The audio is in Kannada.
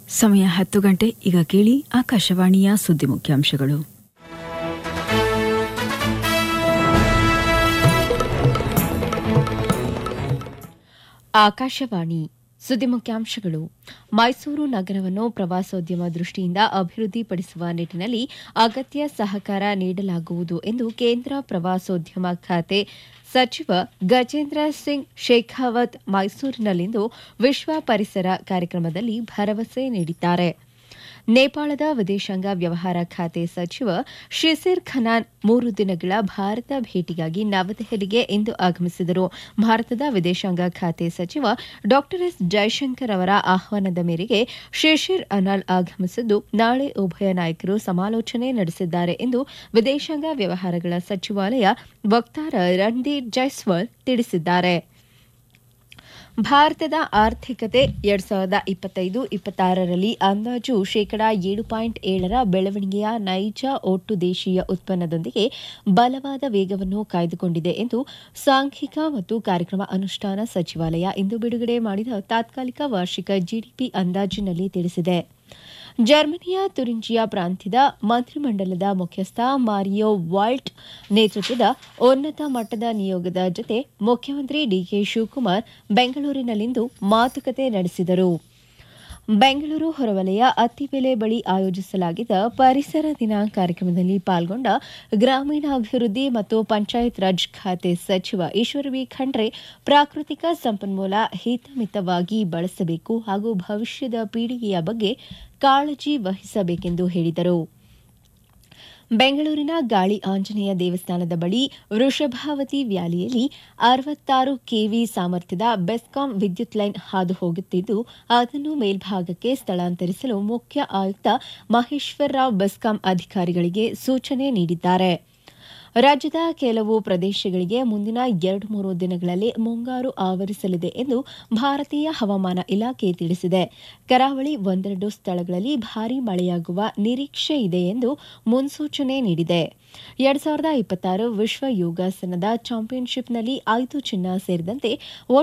ಸಮಯ ಹತ್ತು ಗಂಟೆ ಈಗ ಕೇಳಿ ಆಕಾಶವಾಣಿಯ ಸುದ್ದಿ ಮುಖ್ಯಾಂಶಗಳು ಆಕಾಶವಾಣಿ ಸುದ್ದಿ ಮುಖ್ಯಾಂಶಗಳು ಮೈಸೂರು ನಗರವನ್ನು ಪ್ರವಾಸೋದ್ಯಮ ದೃಷ್ಟಿಯಿಂದ ಅಭಿವೃದ್ಧಿಪಡಿಸುವ ನಿಟ್ಟಿನಲ್ಲಿ ಅಗತ್ಯ ಸಹಕಾರ ನೀಡಲಾಗುವುದು ಎಂದು ಕೇಂದ್ರ ಪ್ರವಾಸೋದ್ಯಮ ಖಾತೆ ಸಚಿವ ಗಜೇಂದ್ರ ಸಿಂಗ್ ಶೇಖಾವತ್ ಮೈಸೂರಿನಲ್ಲಿಂದು ವಿಶ್ವ ಪರಿಸರ ಕಾರ್ಯಕ್ರಮದಲ್ಲಿ ಭರವಸೆ ನೀಡಿದ್ದಾರೆ ನೇಪಾಳದ ವಿದೇಶಾಂಗ ವ್ಯವಹಾರ ಖಾತೆ ಸಚಿವ ಶಿಸಿರ್ ಖನಾನ್ ಮೂರು ದಿನಗಳ ಭಾರತ ಭೇಟಿಗಾಗಿ ನವದೆಹಲಿಗೆ ಇಂದು ಆಗಮಿಸಿದರು ಭಾರತದ ವಿದೇಶಾಂಗ ಖಾತೆ ಸಚಿವ ಡಾ ಎಸ್ ಜೈಶಂಕರ್ ಅವರ ಆಹ್ವಾನದ ಮೇರೆಗೆ ಶಿಶಿರ್ ಅನಾಲ್ ಆಗಮಿಸಿದ್ದು ನಾಳೆ ಉಭಯ ನಾಯಕರು ಸಮಾಲೋಚನೆ ನಡೆಸಿದ್ದಾರೆ ಎಂದು ವಿದೇಶಾಂಗ ವ್ಯವಹಾರಗಳ ಸಚಿವಾಲಯ ವಕ್ತಾರ ರಣದೀರ್ ಜೈಸ್ವಾಲ್ ತಿಳಿಸಿದ್ದಾರೆ ಭಾರತದ ಆರ್ಥಿಕತೆ ಎರಡ್ ಸಾವಿರದ ಇಪ್ಪತ್ತೈದು ಇಪ್ಪತ್ತಾರರಲ್ಲಿ ಅಂದಾಜು ಶೇಕಡಾ ಏಳು ಪಾಯಿಂಟ್ ಏಳರ ಬೆಳವಣಿಗೆಯ ನೈಜ ಒಟ್ಟು ದೇಶೀಯ ಉತ್ಪನ್ನದೊಂದಿಗೆ ಬಲವಾದ ವೇಗವನ್ನು ಕಾಯ್ದುಕೊಂಡಿದೆ ಎಂದು ಸಾಂಖ್ಯಿಕ ಮತ್ತು ಕಾರ್ಯಕ್ರಮ ಅನುಷ್ಠಾನ ಸಚಿವಾಲಯ ಇಂದು ಬಿಡುಗಡೆ ಮಾಡಿದ ತಾತ್ಕಾಲಿಕ ವಾರ್ಷಿಕ ಜಿಡಿಪಿ ಅಂದಾಜಿನಲ್ಲಿ ತಿಳಿಸಿದೆ ಜರ್ಮನಿಯ ತುರಿಂಜಿಯಾ ಪ್ರಾಂತ್ಯದ ಮಂತ್ರಿಮಂಡಲದ ಮುಖ್ಯಸ್ಥ ಮಾರಿಯೋ ವಾಲ್ಟ್ ನೇತೃತ್ವದ ಉನ್ನತ ಮಟ್ಟದ ನಿಯೋಗದ ಜತೆ ಮುಖ್ಯಮಂತ್ರಿ ಡಿಕೆ ಶಿವಕುಮಾರ್ ಬೆಂಗಳೂರಿನಲ್ಲಿಂದು ಮಾತುಕತೆ ನಡೆಸಿದರು ಬೆಂಗಳೂರು ಹೊರವಲಯ ಅತ್ತಿಬೆಲೆ ಬಳಿ ಆಯೋಜಿಸಲಾಗಿದ್ದ ಪರಿಸರ ದಿನ ಕಾರ್ಯಕ್ರಮದಲ್ಲಿ ಪಾಲ್ಗೊಂಡ ಗ್ರಾಮೀಣಾಭಿವೃದ್ಧಿ ಮತ್ತು ಪಂಚಾಯತ್ ರಾಜ್ ಖಾತೆ ಸಚಿವ ಈಶ್ವರ ಬಿ ಖಂಡ್ರೆ ಪ್ರಾಕೃತಿಕ ಸಂಪನ್ಮೂಲ ಹಿತಮಿತವಾಗಿ ಬಳಸಬೇಕು ಹಾಗೂ ಭವಿಷ್ಯದ ಪೀಳಿಗೆಯ ಬಗ್ಗೆ ಕಾಳಜಿ ವಹಿಸಬೇಕೆಂದು ಹೇಳಿದರು ಬೆಂಗಳೂರಿನ ಗಾಳಿ ಆಂಜನೇಯ ದೇವಸ್ಥಾನದ ಬಳಿ ವೃಷಭಾವತಿ ವ್ಯಾಲಿಯಲ್ಲಿ ಅರವತ್ತಾರು ಕೆವಿ ಸಾಮರ್ಥ್ಯದ ಬೆಸ್ಕಾಂ ವಿದ್ಯುತ್ ಲೈನ್ ಹಾದು ಹೋಗುತ್ತಿದ್ದು ಅದನ್ನು ಮೇಲ್ಭಾಗಕ್ಕೆ ಸ್ಥಳಾಂತರಿಸಲು ಮುಖ್ಯ ಆಯುಕ್ತ ಮಹೇಶ್ವರ್ ರಾವ್ ಬೆಸ್ಕಾಂ ಅಧಿಕಾರಿಗಳಿಗೆ ಸೂಚನೆ ನೀಡಿದ್ದಾರೆ ರಾಜ್ಯದ ಕೆಲವು ಪ್ರದೇಶಗಳಿಗೆ ಮುಂದಿನ ಎರಡು ಮೂರು ದಿನಗಳಲ್ಲಿ ಮುಂಗಾರು ಆವರಿಸಲಿದೆ ಎಂದು ಭಾರತೀಯ ಹವಾಮಾನ ಇಲಾಖೆ ತಿಳಿಸಿದೆ ಕರಾವಳಿ ಒಂದೆರಡು ಸ್ಥಳಗಳಲ್ಲಿ ಭಾರೀ ಮಳೆಯಾಗುವ ನಿರೀಕ್ಷೆ ಇದೆ ಎಂದು ಮುನ್ಸೂಚನೆ ನೀಡಿದೆ ಎರಡ್ ಸಾವಿರದ ಇಪ್ಪತ್ತಾರು ವಿಶ್ವ ಯೋಗಾಸನದ ಚಾಂಪಿಯನ್ಶಿಪ್ನಲ್ಲಿ ಐದು ಚಿನ್ನ ಸೇರಿದಂತೆ